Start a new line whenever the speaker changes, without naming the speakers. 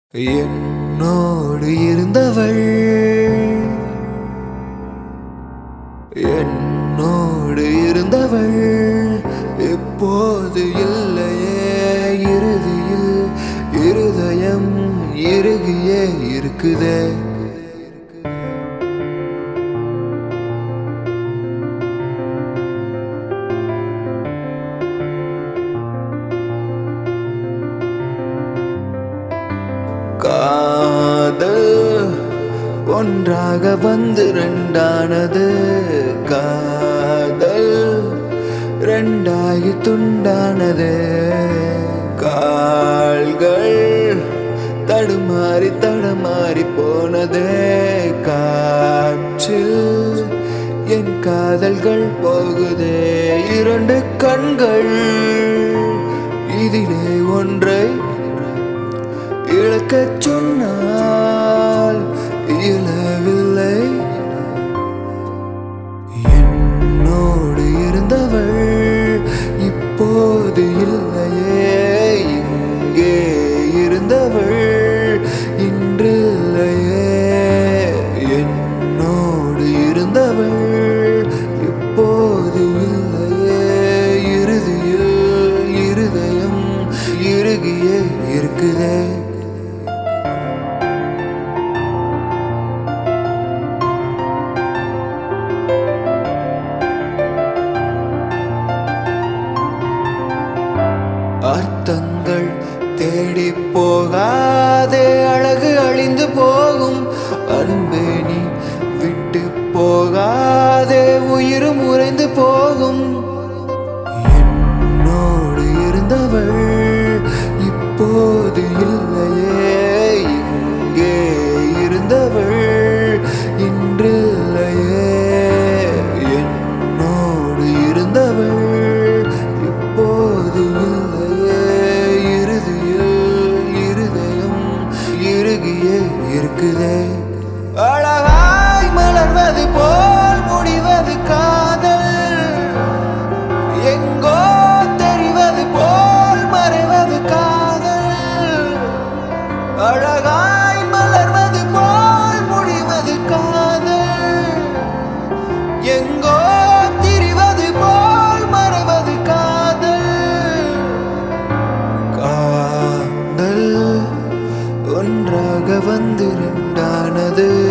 என்னோடு இருந்தவள் என்னோடு இருந்தவள் இப்போது இல்லையே இறுதியில் இருதயம் இறுகியே இருக்குதே காதல் ஒன்றாக வந்து ரெண்டானது காதல் ரெண்டாகி துண்டானது கால்கள் தடுமாறி தடமாறி போனதே காற்றில் என் காதல்கள் போகுதே இரண்டு கண்கள் இதிலே ஒன்றை இழக்கச் சொன்னால் இயலவில்லை என்னோடு இருந்தவள் இப்போது இல்லையே இங்கே இருந்தவள் இன்றில்லையே என்னோடு இருந்தவள் இப்போது இல்லையே இறுதியில் இருதயம் இறுகியே இருக்குதே அர்த்தங்கள் தேடி போகாதே அழகு அழிந்து போகும் அன்பே நீ விட்டு போகாதே உயிரும் உறைந்து போகும் என்னோடு இருந்தவள் இப்போது இல்லையே இங்கே இருந்தவள் இன்றில்லையே என்னோடு இருந்தவள் இப்போது இல்லையே இறுதியில் இருதயம் இறுகியே இருக்குதே அழகாய் மலர்வது போல் முடிவது காதல் எங்கோ தெரிவது போல் மறைவது காதல் அழகாய் மலர்வது போல் முடிவது காதல் எங்கோ திரிவது போல் மறைவது காதல் காதல் ஒன்றாக வந்து ரெண்டானது